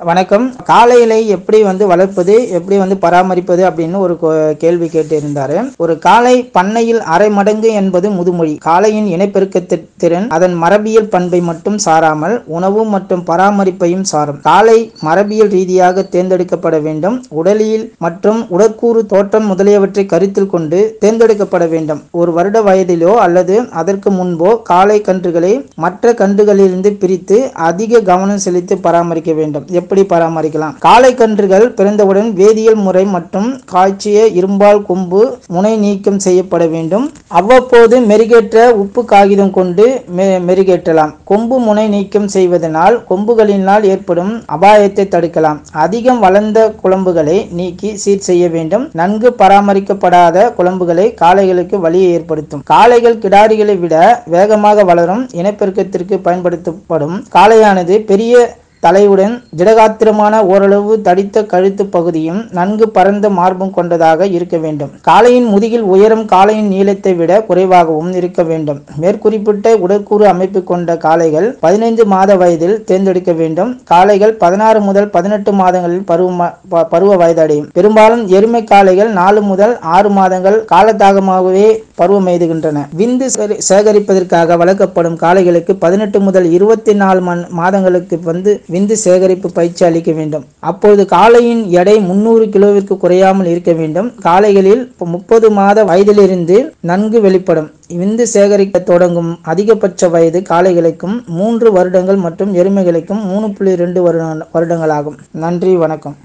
வணக்கம் காளைகளை எப்படி வந்து வளர்ப்பது எப்படி வந்து பராமரிப்பது அப்படின்னு ஒரு கொ- கேள்வி கேட்டு இருந்தாரு ஒரு காளை பண்ணையில் அரை மடங்கு என்பது முதுமொழி காளையின் இனப்பெருக்க தி- திறன் அதன் மரபியல் பண்பை மட்டும் சாராமல் உணவு மற்றும் பராமரிப்பையும் சாரும் காளை மரபியல் ரீதியாக தேர்ந்தெடுக்கப்பட வேண்டும் உடலியல் மற்றும் உடற்கூறு தோற்றம் முதலியவற்றை கருத்தில் கொண்டு தேர்ந்தெடுக்கப்பட வேண்டும் ஒரு வருட வயதிலோ அல்லது அதற்கு முன்போ காளை கன்றுகளை மற்ற கன்றுகளிலிருந்து பிரித்து அதிக கவனம் செலுத்தி பராமரிக்க வேண்டும் எப்படி பராமரிக்கலாம் காளை கன்றுகள் பிறந்தவுடன் வேதியியல் முறை மற்றும் காய்ச்சிய இரும்பால் கொம்பு முனை நீக்கம் செய்யப்பட வேண்டும் அவ்வப்போது மெருகேற்ற உப்பு காகிதம் கொண்டு மெ- மெருகேற்றலாம் கொம்பு முனை நீக்கம் செய்வதனால் கொம்புகளினால் ஏற்படும் அபாயத்தை தடுக்கலாம் அதிகம் வளர்ந்த குழம்புகளை நீக்கி சீர் செய்ய வேண்டும் நன்கு பராமரிக்கப்படாத குழம்புகளை காளைகளுக்கு வலியை ஏற்படுத்தும் காளைகள் கிடாரிகளை விட வேகமாக வளரும் இனப்பெருக்கத்திற்கு பயன்படுத்தப்படும் காளையானது பெரிய தலையுடன் திடகாத்திரமான ஓரளவு தடித்த கழுத்து பகுதியும் நன்கு பரந்த மார்பும் கொண்டதாக இருக்க வேண்டும் காளையின் முதுகில் உயரம் காளையின் நீளத்தை விட குறைவாகவும் இருக்க வேண்டும் மேற்குறிப்பிட்ட உடற்கூறு அமைப்பு கொண்ட காளைகள் பதினைந்து மாத வயதில் தேர்ந்தெடுக்க வேண்டும் காளைகள் பதினாறு முதல் பதினெட்டு மாதங்களில் பருவ ப- பருவ வயதடையும் பெரும்பாலும் எருமை காளைகள் நாலு முதல் ஆறு மாதங்கள் காலதாகமாகவே பருவம் எய்துகின்றன விந்து சேகரி- சேகரிப்பதற்காக வளர்க்கப்படும் காளைகளுக்கு பதினெட்டு முதல் இருபத்தி நாலு மண் மாதங்களுக்கு வந்து விந்து சேகரிப்பு பயிற்சி அளிக்க வேண்டும் அப்போது காளையின் எடை முன்னூறு கிலோவிற்கு குறையாமல் இருக்க வேண்டும் காளைகளில் முப்பது மாத வயதிலிருந்து நன்கு வெளிப்படும் விந்து சேகரிக்க தொடங்கும் அதிகபட்ச வயது காளைகளுக்கும் மூன்று வருடங்கள் மற்றும் எருமைகளுக்கும் மூணு புள்ளி ரெண்டு வருடங்களாகும் நன்றி வணக்கம்